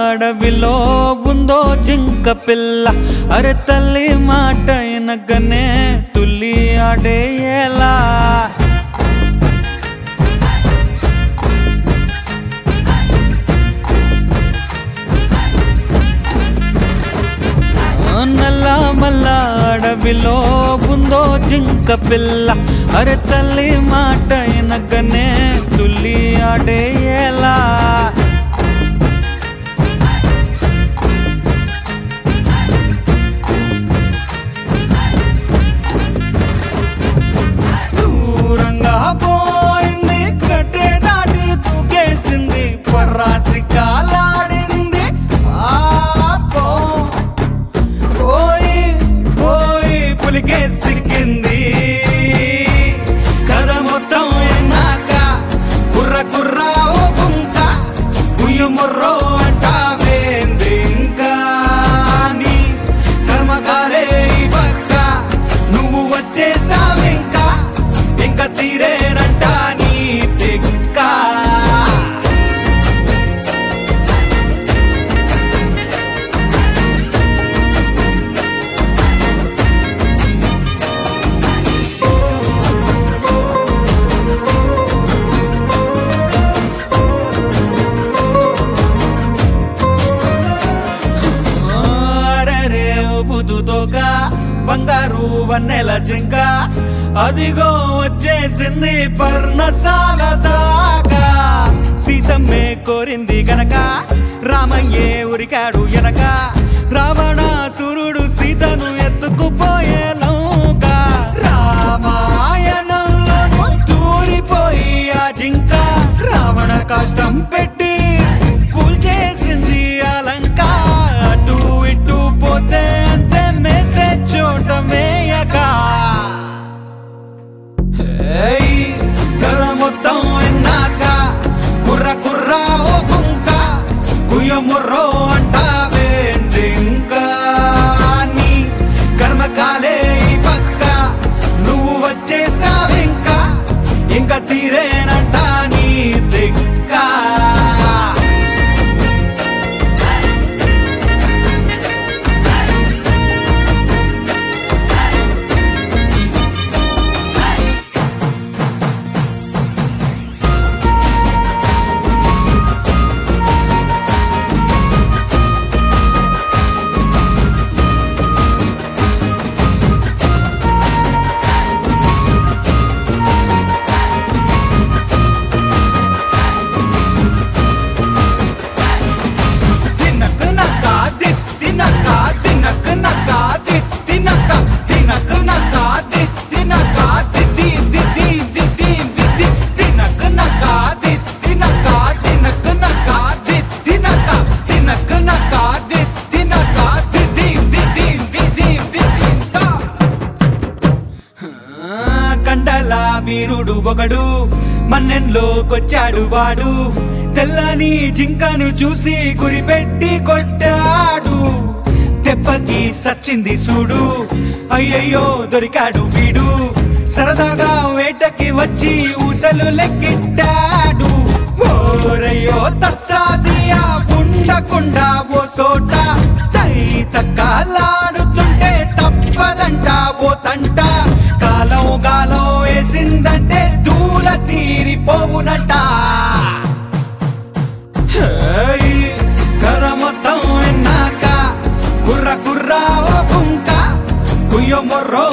అడవిలో ఉందో జింక పిల్ల అరే తల్లి మాట వినగనే తుల్లి ఆడేలా నల్ల మల్ల అడవిలో ఉందో జింక పిల్ల అరే తల్లి మాట వినగనే తుల్లి ఆడేలా దూరంగా పోయింది కట్టే దాటి తూకేసింది పర్రాసి కాలాడింది ఆపో పోయి పోయి పులికే సిక్కింది కథ మొత్తం ఎన్నాక కుర్ర కుర్ర ఓ గుంక కుయ్యముర్రో అంటావేంది ఇంకా నీ కర్మకాలే ఈ పక్క నువ్వు వచ్చేసావింకా ఇంకా తీరేనంట నీ తిక్కా అరెరే బుదుతోక బంగారు వన్నెల జింక అదిగో వచ్చేసింది పర్ణశాల దాకా సీతమ్మే కోరింది గనక రామయ్యే ఉరికాడు ఎనక రావణాసురుడు సీతను ఎత్తుకుపోయే లౌక రామాయణంలో తూరిపోయి ఆ జింక రావణ కష్టం పెట్టి కూల్చేసింది అలంక అటు ఇటు పోతే అంతే మెసేజ్ చోట మేయక ఏయ్, కథ మొత్తం విన్నాక కుర్ర కుర్ర ఓ గుంక కుయ్యముర్రో అంటావేంటి ఇంకా నీ కర్మకాలే ఈ పక్క నువ్వు వచ్చేసావింకా ఇంకా తీరేనంట నీ దిక్కా తినక నక దిత్తి నక తినక నక దిత్తి నక తినక నక దిత్తి నక దిత్తి దిత్తి దిత్తి దిత్తి తినక నక దిత్తి నక తినక నక దిత్తి నక తినక నక దిత్తి నక దిత్తి దిత్తి దిత్తి దిత్తి తా కండల వీరుడు ఒకడు మన్నెంలోకొచ్చాడు వాడు తెల్లని జింకను చూసి గురిపెట్టి కొట్టాడు దెబ్బకి సచ్చింది సూడు అయ్యయ్యో దొరికాడు వీడు సరదాగా వేటకి వచ్చి ఊసలు లెక్కిట్టాడు ఓరయ్యో తస్సాదియా ఉండకుండా ఓ సోట తై తక్కలాడుతుంటే తప్పదంట ఓ తంట కాలం గాలం వేసిందంటే దూల తీరిపోవునట హేయ్, కథ మొత్తం విన్నాక కుర్ర కుర్ర ఓ కుంక కుయ్య మొర్రో